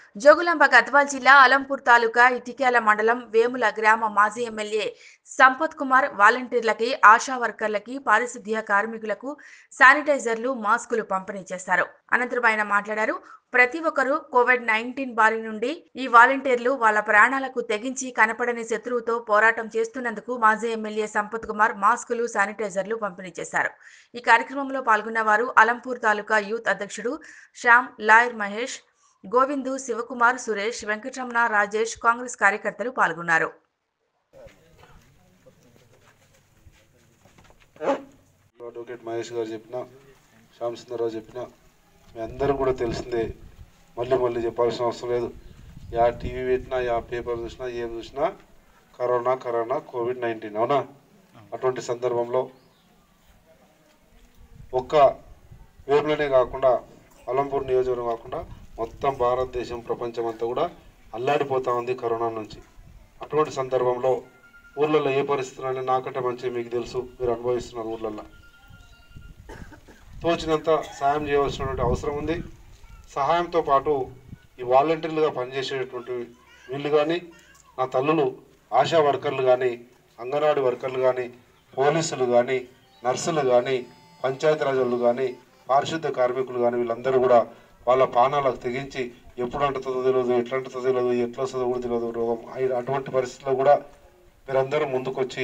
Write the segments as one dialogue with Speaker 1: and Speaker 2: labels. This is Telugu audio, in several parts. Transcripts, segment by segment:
Speaker 1: జోగులాంబ గద్వాల్ జిల్లా అలంపూర్ తాలూకా ఇటిక్యాల మండలం వేముల గ్రామ మాజీ ఎమ్మెల్యే సంపత్ కుమార్ వాలంటీర్లకి ఆశా వర్కర్లకి పారిశుద్ధ్య కార్మికులకు శానిటైజర్లు మాస్కులు పంపిణీ చేశారు అనంతరం ఆయన మాట్లాడారు ప్రతి ఒక్కరూ కోవిడ్ నైన్టీన్ బారి నుండి ఈ వాలంటీర్లు వాళ్ళ ప్రాణాలకు తెగించి కనపడని శత్రువుతో పోరాటం చేస్తున్నందుకు మాజీ ఎమ్మెల్యే సంపత్ కుమార్ మాస్కులు శానిటైజర్లు పంపిణీ చేశారు ఈ కార్యక్రమంలో పాల్గొన్న వారు అలంపూర్ తాలూకా యూత్ అధ్యక్షుడు శ్యామ్ లాయర్ మహేష్ గోవిందు శివకుమార్ సురేష్ వెంకటరమణ రాజేష్ కాంగ్రెస్ కార్యకర్తలు పాల్గొన్నారు
Speaker 2: అడ్వకేట్ మహేష్ గారు చెప్పిన శ్యామ్ సుందరరావు చెప్పిన మీ అందరూ కూడా తెలిసిందే మళ్ళీ మళ్ళీ చెప్పాల్సిన అవసరం లేదు యా టీవీ పెట్టినా యా పేపర్ చూసినా ఏం చూసినా కరోనా కరోనా కోవిడ్ నైన్టీన్ అవునా అటువంటి సందర్భంలో ఒక్క వేపులనే కాకుండా అలంపూర్ నియోజకవర్గం కాకుండా మొత్తం భారతదేశం ప్రపంచం అంతా కూడా అల్లాడిపోతా ఉంది కరోనా నుంచి అటువంటి సందర్భంలో ఊర్లలో ఏ పరిస్థితులు అని నాకంటే మంచి మీకు తెలుసు మీరు అనుభవిస్తున్నారు ఊర్లలో తోచినంత సాయం చేయవలసినటువంటి అవసరం ఉంది సహాయంతో పాటు ఈ వాలంటీర్లుగా పనిచేసేటటువంటి వీళ్ళు కానీ నా తల్లులు ఆశా వర్కర్లు కానీ అంగన్వాడీ వర్కర్లు కానీ పోలీసులు కానీ నర్సులు కానీ పంచాయతీరాజ్ వాళ్ళు కానీ పారిశుద్ధ కార్మికులు కానీ వీళ్ళందరూ కూడా వాళ్ళ పానాలకు తెగించి ఎప్పుడు అంటుతుందో తెలియదు ఎట్లా అంటుతుందో తెలియదు ఎట్లా వస్తుందో కూడా తెలియదు రోగం అయి- అటువంటి పరిస్థితుల్లో కూడా మీరందరూ ముందుకొచ్చి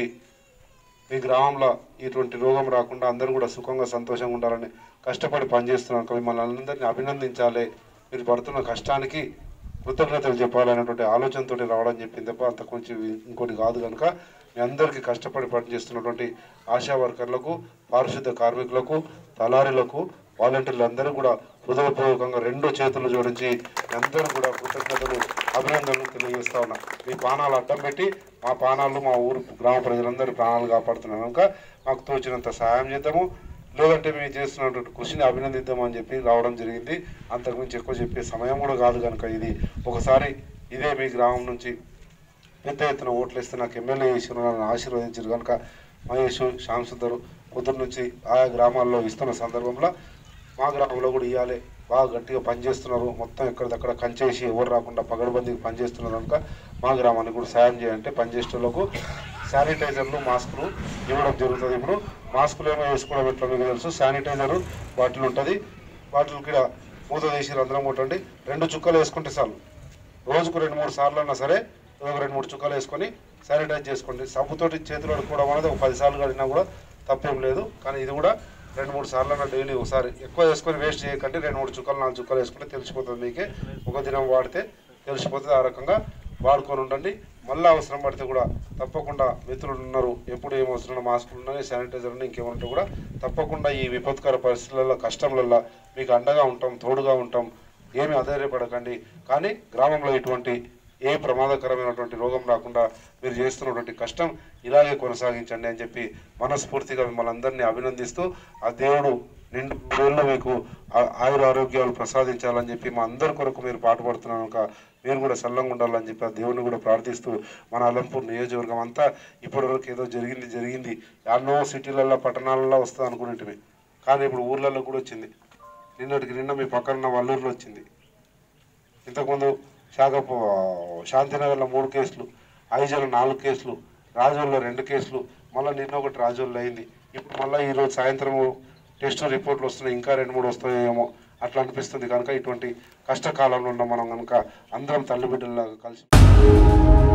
Speaker 2: మీ గ్రామంలో ఇటువంటి రోగం రాకుండా అందరూ కూడా సుఖంగా సంతోషంగా ఉండాలని కష్టపడి పనిచేస్తున్నారు కనుక మిమ్మల్ని అందరినీ అభినందించాలి మీరు పడుతున్న కష్టానికి కృతజ్ఞతలు చెప్పాలనేటువంటి ఆలోచనతోటి రావడం చెప్పింది తప్ప అంత కొంచెం ఇంకోటి కాదు కనుక మీ అందరికీ కష్టపడి పనిచేస్తున్నటువంటి ఆశా వర్కర్లకు పారిశుద్ధ కార్మికులకు తలారీలకు వాలంటీర్లు అందరూ కూడా హృదయపూర్వకంగా రెండు చేతులు జోడించి మీ అందరూ కూడా కృతజ్ఞతలు అభినందనలు తెలియజేస్తా ఉన్నా మీ పానాలు అడ్డం పెట్టి మా పానాలు మా ఊరు గ్రామ ప్రజలందరి ప్రాణాలు కాపాడుతున్నాం కనుక మాకు తోచినంత సహాయం చేద్దాము లేదంటే మేము చేస్తున్నటువంటి కృషిని అభినందిద్దామని చెప్పి రావడం జరిగింది అంతకుమించి ఎక్కువ చెప్పే సమయం కూడా కాదు కనుక ఇది ఒకసారి ఇదే మీ గ్రామం నుంచి పెద్ద ఎత్తున ఓట్లు ఇస్తే నాకు ఎమ్మెల్యే చేసిన నన్ను ఆశీర్వదించారు కనుక మహేష్ శ్యామ్ సుందరు పొద్దున్న నుంచి ఆయా గ్రామాల్లో ఇస్తున్న సందర్భంలో మా గ్రామంలో కూడా ఇవ్వాలి బాగా గట్టిగా పనిచేస్తున్నారు మొత్తం ఎక్కడిదక్కడ కంచేసి ఎవరు రాకుండా పగడబందీకి పనిచేస్తున్నారు కనుక మా గ్రామానికి కూడా సాయం చేయాలంటే పనిచేసేటోళ్ళకు శానిటైజర్లు మాస్కులు ఇవ్వడం జరుగుతుంది ఇప్పుడు మాస్కులు ఏమో వేసుకోవడం ఎట్లా మీకు తెలుసు శానిటైజర్ బాటిల్ ఉంటుంది బాటిల్ కూడా మూత తీసి రంధ్రం కొట్టండి రెండు చుక్కలు వేసుకుంటే చాలు రోజుకు రెండు మూడు సార్లు అన్నా సరే ఒక రెండు మూడు చుక్కలు వేసుకొని శానిటైజ్ చేసుకోండి సబ్బుతోటి చేతులు కడుక్కోవడం అనేది ఒక పది సార్లు కడిగినా కూడా తప్పేం లేదు కానీ ఇది కూడా రెండు మూడు సార్లు అన్న డైలీ ఒకసారి ఎక్కువ వేసుకొని వేస్ట్ చేయకండి రెండు మూడు చుక్కలు నాలుగు చుక్కలు వేసుకుంటే తెలిసిపోతుంది మీకే ఒక దినం వాడితే తెలిసిపోతుంది ఆ రకంగా వాడుకొని ఉండండి మళ్ళీ అవసరం పడితే కూడా తప్పకుండా మిత్రులు ఉన్నారు ఎప్పుడు ఏం అవసరం మాస్కులు ఉన్నాయి శానిటైజర్ ఉన్నాయి ఇంకేమంటే కూడా తప్పకుండా ఈ విపత్కర పరిస్థితులలో కష్టంలలో మీకు అండగా ఉంటాం తోడుగా ఉంటాం ఏమి అధైర్యపడకండి కానీ గ్రామంలో ఇటువంటి ఏ ప్రమాదకరమైనటువంటి రోగం రాకుండా మీరు చేస్తున్నటువంటి కష్టం ఇలాగే కొనసాగించండి అని చెప్పి మనస్ఫూర్తిగా మిమ్మల్ని అందరినీ అభినందిస్తూ ఆ దేవుడు నిండు వేళ్ళు మీకు ఆ- ఆయుర ఆరోగ్యాలు ప్రసాదించాలని చెప్పి మా అందరి కొరకు మీరు పాటుపడుతున్నాను కనుక మీరు కూడా సల్లంగా ఉండాలని చెప్పి ఆ దేవుని కూడా ప్రార్థిస్తూ మన అలంపూర్ నియోజకవర్గం అంతా ఇప్పటివరకు ఏదో జరిగింది జరిగింది ఎన్నో సిటీలలో పట్టణాలలో వస్తుంది అనుకునేటివి కానీ ఇప్పుడు ఊర్లలో కూడా వచ్చింది నిన్నటికి నిన్న మీ పక్కన ఉన్న వల్లూరులో వచ్చింది ఇంతకుముందు శాఖ శాంతినగర్లో మూడు కేసులు ఐజాలో నాలుగు కేసులు రాజోల్లో రెండు కేసులు మళ్ళీ నిన్న ఒకటి రాజోల్లో అయింది ఇప్పుడు మళ్ళీ ఈరోజు సాయంత్రం టెస్ట్ రిపోర్ట్లు వస్తున్నాయి ఇంకా రెండు మూడు వస్తాయేమో అట్లా అనిపిస్తుంది కనుక ఇటువంటి కష్టకాలంలో ఉన్న మనం కనుక అందరం తల్లి బిడ్డల్లాగా కలిసి